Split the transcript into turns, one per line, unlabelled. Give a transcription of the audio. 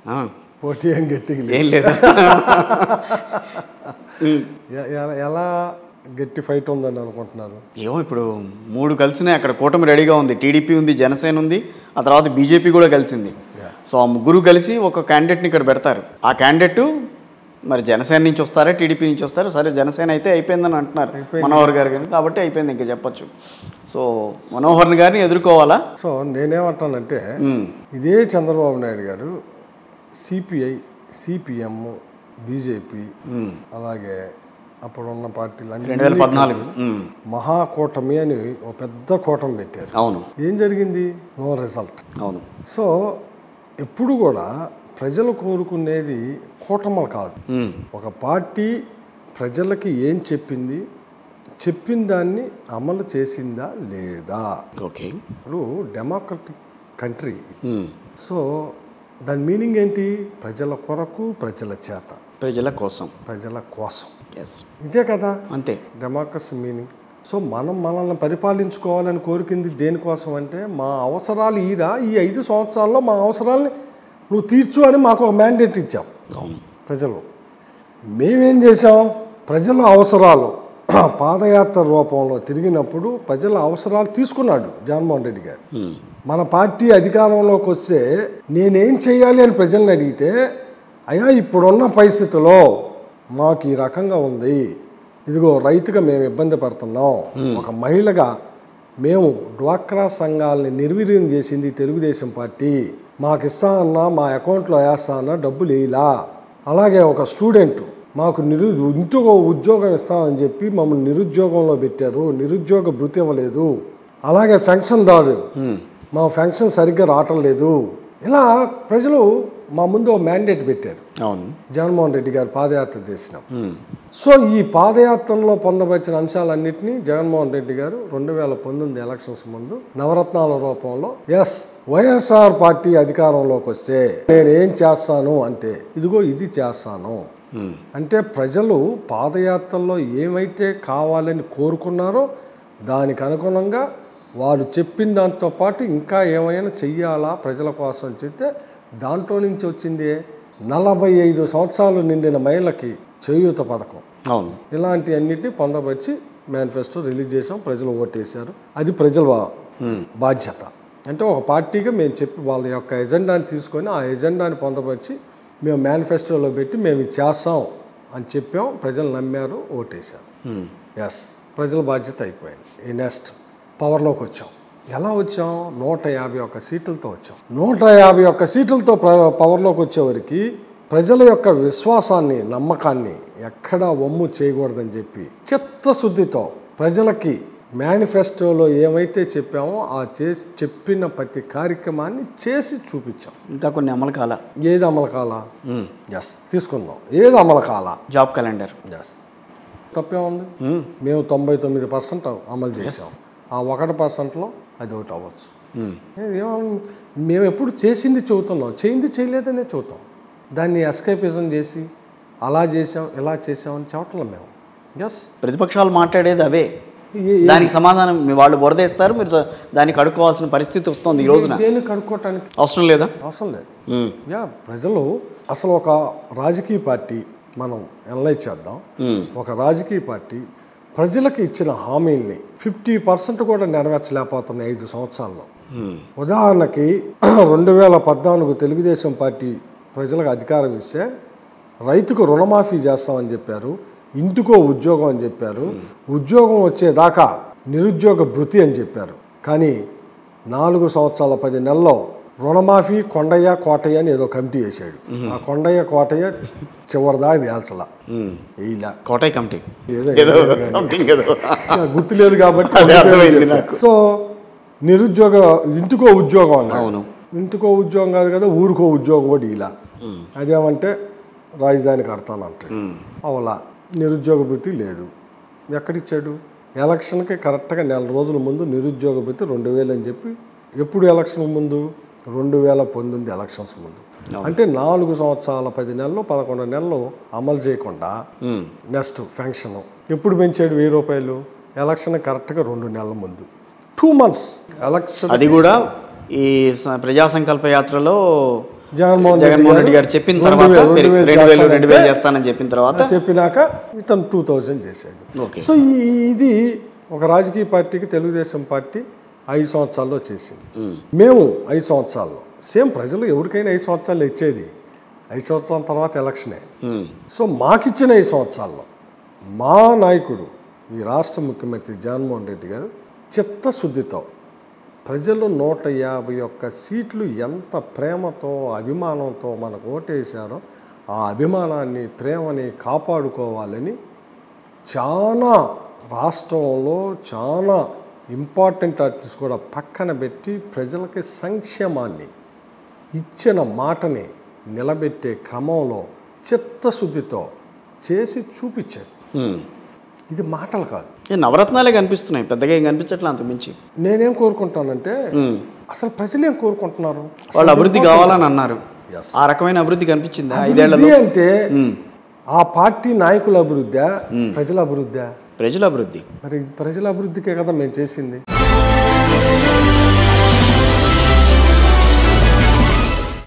ఆ,
పోటీ ఏం గట్టిగా లేదు
ఏం లేదా
ఎ- ఎలా- ఎలా గట్టి ఫైట్ ఉందని అనుకుంటున్నారు
ఏమో ఇప్పుడు మూడు కలిసినాయి అక్కడ కూటమి రెడీగా ఉంది టీడీపీ ఉంది జనసేన ఉంది ఆ తర్వాత బీజేపీ కూడా కలిసింది సో ఆ ముగ్గురు కలిసి ఒక క్యాండిడేట్ని ఇక్కడ పెడతారు ఆ క్యాండిడేట్ మరి జనసేన నుంచి వస్తారా టీడీపీ నుంచి వస్తారా సరే జనసేన అయితే అయిపోయిందని అంటున్నారు మనోహర్ గారు కానీ కాబట్టి అయిపోయింది ఇంకా చెప్పొచ్చు సో మనోహర్ గారిని ఎదుర్కోవాలా
సో నేనేమంటానంటే
ఉమ్,
ఇదే చంద్రబాబు నాయుడు గారు సిపిఐ సిపిఎం బీజేపీ
ఉమ్.
అలాగే అప్పుడున్న పార్టీలు
రెండు వేల
అన్ని
పద్నాలుగు ఉమ్,
మహాకూటమి అని ఒక పెద్ద కూటమి పెట్టారు
అవును
ఏం జరిగింది నో రిజల్ట్
అవును
సో ఎప్పుడు కూడా ప్రజలు కోరుకునేది కూటములు కాదు
ఉమ్,
ఒక పార్టీ ప్రజలకి ఏం చెప్పింది చెప్పిన దాన్ని అమలు చేసిందా లేదా
ఓకే
ఇప్పుడు డెమోక్రటిక్ కంట్రీ
ఉమ్,
సో దాని మీనింగ్ ఏంటి ప్రజల కొరకు ప్రజల చేత
ప్రజల కోసం
ప్రజల కోసం
ఎస్
ఇదే కదా
అంతే
డెమోక్రసీ మీనింగ్ సో మనం మనల్ని పరిపాలించుకోవాలని కోరుకుంది దేనికోసం అంటే మా అవసరాలు ఈరా ఈ ఐదు సంవత్సరాల్లో మా అవసరాలని నువ్వు తీర్చు అని మాకు ఒక మ్యాండేట్ ఇచ్చావు
అవును
ప్రజలు మేమేం చేసాం ప్రజల అవసరాలు పాదయాత్ర రూపంలో తిరిగినప్పుడు ప్రజల అవసరాలు తీసుకున్నాడు జగన్మోహన్ రెడ్డి గారు
ఉమ్,
మన పార్టీ అధికారంలోకి వస్తే నేనేం చేయాలి అని ప్రజల్ని అడిగితే అయ్యా ఇప్పుడున్న పరిస్థితిలో మాకు ఈ రకంగా ఉంది ఇదిగో రైతుగా మేము ఇబ్బంది పడుతున్నాం ఒక మహిళగా మేము డ్వాక్రా సంఘాలని నిర్వీర్యం చేసింది తెలుగుదేశం పార్టీ మాకు ఇస్తా అన్నా మా అకౌంట్లో వేస్తా అన్నా డబ్బులు వేయలా అలాగే ఒక స్టూడెంట్ మాకు నిరు ఇంటికో ఉద్యోగం ఇస్తామని చెప్పి మమ్మల్ని నిరుద్యోగంలో పెట్టారు నిరుద్యోగ భృతి ఇవ్వలేదు అలాగే పెన్షన్దారు
ఉమ్,
మా ఫంక్షన్ సరిగ్గా రావటం లేదు ఇలా ప్రజలు మా ముందు ఒక మ్యాండేట్ పెట్టారు
అవును
జగన్మోహన్ రెడ్డి గారు పాదయాత్ర చేసినాం
ఉమ్,
సో ఈ పాదయాత్రలో పొందవచ్చిన అంశాలన్నింటినీ జగన్మోహన్ రెడ్డి గారు రెండు వేల పంతొమ్మిది ఎలక్షన్స్ ముందు నవరత్నాల రూపంలో ఎస్ వైఎస్ఆర్ పార్టీ అధికారంలోకి వస్తే నేను ఏం చేస్తాను అంటే ఇదిగో ఇది చేస్తాను
ఉమ్,
అంటే ప్రజలు పాదయాత్రలో ఏమైతే కావాలని కోరుకున్నారో దానికి అనుగుణంగా వారు చెప్పిన దాంతో పాటు ఇంకా ఏమైనా చెయ్యాలా ప్రజల కోసం చెప్తే దాంట్లో నుంచి వచ్చింది నలభై ఐదు సంవత్సరాలు నిండిన మహిళకి చేయూత పథకం
అవును
ఇలాంటి అన్నిటిని పొందపరిచి మేనిఫెస్టో రిలీజ్ చేసాం ప్రజలు ఓటేశారు అది ప్రజల బా-
ఉమ్,
బాధ్యత అంటే ఒక పార్టీగా మేము చెప్పి వాళ్ళ యొక్క ఎజెండాని తీసుకొని ఆ ఎజెండాని పొందపరిచి మేము మేనిఫెస్టోలో పెట్టి మేము ఇది చేస్తాం అని చెప్పాం ప్రజలు నమ్మారు ఓటేశారు
ఉమ్,
ఎస్ ప్రజల బాధ్యత అయిపోయింది ఈ నెక్స్ట్ పవర్లోకి వచ్చాం ఎలా వచ్చాం నూట యాభై ఒక్క సీట్లతో వచ్చాం నూట యాభై ఒక్క సీట్లతో ప్ర- పవర్లోకి వచ్చేవరకు ప్రజల యొక్క విశ్వాసాన్ని నమ్మకాన్ని ఎక్కడా వమ్ము చేయకూడదని చెప్పి చిత్తశుద్ధితో ప్రజలకి మేనిఫెస్టోలో ఏమైతే చెప్పామో ఆ చేసి చెప్పిన ప్రతి కార్యక్రమాన్ని చేసి చూపించాం
ఇంకా కొన్ని అమలు కాల
ఏది అమలు కాలా
ఉమ్,
ఎస్ తీసుకుందాం ఏది అమలు కాలా
జాబ్ క్యాలెండర్
ఎస్ తప్పేముంది
ఉమ్,
మేము తొంభై తొమ్మిది పర్సెంట్ అమలు చేసాం ఆ ఒకటి పర్సెంట్లో అది ఒకటి అవ్వచ్చు
ఉమ్,
ఏమో మేము ఎప్పుడు చేసింది చెబుతున్నాం చేయింది చేయలేదనే చెబుతాం దాన్ని ఎస్కేపిజం చేసి అలా చేసాం ఇలా చేసామని చెప్పట్లేదు మేము ఎస్
ప్రతిపక్షాలు మాట్లాడేది అవే దానికి సమాధానం మీ వాళ్ళు బురదేస్తారు మీరు స- దానికి అడుక్కోవాల్సిన పరిస్థితి వస్తుంది ఈ రోజున
దేన్ని కడుక్కోవటానికి
అవసరం లేదా
అవసరం లేదు
ఉమ్,
యా ప్రజలు అసలు ఒక రాజకీయ పార్టీ మనం అనలైజ్ చేద్దాం
ఉమ్,
ఒక రాజకీయ పార్టీ ప్రజలకు ఇచ్చిన హామీల్ని ఫిఫ్టీ పర్సెంట్ కూడా నెరవేర్చలేకపోతున్నాయి ఐదు సంవత్సరాల్లో
ఉమ్,
ఉదాహరణకి రెండు వేల పద్నాలుగు తెలుగుదేశం పార్టీ ప్రజలకు అధికారం ఇస్తే రైతుకు రుణమాఫీ చేస్తామని చెప్పారు ఇంటికో ఉద్యోగం అని చెప్పారు ఉద్యోగం వచ్చేదాకా నిరుద్యోగ భృతి అని చెప్పారు కానీ నాలుగు సంవత్సరాల పది నెలల్లో రుణమాఫీ కొండయ్య కోటయ్య అని ఏదో కమిటీ వేసాడు ఆ కొండయ్య కోటయ్య చివరిదాకా తేల్చలా
ఉమ్.
ఇలా
కోటాయి కమిటీ
ఏదో
ఏదో సంథింగ్ ఏదో
గుర్తులేదు కాబట్టి
అదే అర్థమైంది నాకు.
సో నిరుద్యోగ ఇంటికో ఉద్యోగం అన్నాడు
అవును
ఇంటికో ఉద్యోగం కాదు కదా ఊరికో ఉద్యోగం కూడా ఇలా అదేమంటే రాజధాని కడతానంటాడు
ఉమ్,
అవలా నిరుద్యోగ భృతి లేదు ఎక్కడిచ్చాడు ఎలక్షన్కి కరెక్ట్గా నెల రోజుల ముందు నిరుద్యోగ భృతి రెండు వేలు అని చెప్పి ఎప్పుడు ఎలక్షన్ ముందు రెండు వేల పంతొమ్మిది ఎలక్షన్స్ ముందు అంటే నాలుగు సంవత్సరాల పది నెలలు పదకొండు నెలలు అమలు చేయకుండా
ఉమ్,
నెక్స్ట్ ఫంక్షన్ ఎప్పుడు పెంచాడు వెయ్యి రూపాయలు ఎలక్షన్ కరెక్ట్గా రెండు నెలల ముందు టూ మంత్స్ ఎలక్షన్
అది కూడా ఈ స- ప్రజా సంకల్ప యాత్రలో
జగన్మోహన్
జగన్మోహన్ రెడ్డి గారు చెప్పిన తర్వాత
రెండు వేలు,
పెరిగి-
రెండు వేలు
రెండు వేలు రెండు వేలు
చేస్తానంటే
చేస్తానని చెప్పిన తర్వాత
చెప్పినాక ఇతను టూ థౌజండ్ చేశాడు
ఓకే
సో ఈ- ఇది ఒక రాజకీయ పార్టీకి తెలుగుదేశం పార్టీ ఐదు సంవత్సరాల్లో చేసింది
ఉమ్.
మేము ఐదు సంవత్సరాల్లో సేమ్ ప్రజలు ఎవరికైనా ఐదు సంవత్సరాలు ఇచ్చేది ఐదు సంవత్సరాల తర్వాత ఎలక్షనే
ఉమ్.
సో మాకిచ్చిన ఐదు సంవత్సరాల్లో మా నాయకుడు ఈ రాష్ట్ర ముఖ్యమంత్రి జగన్మోహన్ రెడ్డి గారు చిత్తశుద్ధితో ప్రజలు నూట యాభై ఒక్క సీట్లు ఎంత ప్రేమతో అభిమానంతో మనకు ఓటేశారో ఆ అభిమానాన్ని ప్రేమని కాపాడుకోవాలని చాలా రాష్ట్రంలో చాలా ఇంపార్టెంట్ ఆర్టిస్ట్ కూడా పక్కన పెట్టి ప్రజలకి సంక్షేమాన్ని ఇచ్చిన మాటని నిలబెట్టే క్రమంలో చిత్తశుద్ధితో చేసి చూపించాడు
ఉమ్.
ఇది మాటలు కాదు
ఈ నవరత్నాలే కనిపిస్తున్నాయి పెద్దగా ఏం కనిపించట్లే అంత మించి
నేనేం కోరుకుంటానంటే
ఉమ్.
అసలు ప్రజలు ఏం కోరుకుంటున్నారు
వాళ్ళు అభివృద్ధి కావాలని అన్నారు
Yes.
ఆ రకమైన అభివృద్ధి కనిపించిందా ఐదేళ్లలో
అభివృద్ధి అంటే
ఉమ్.
ఆ పార్టీ నాయకుల అభివృద్ధా ప్రజల అభివృద్ధా
ప్రజల అభివృద్ధి
మరి ప్రజల అభివృద్ధికే కదా మేము చేసింది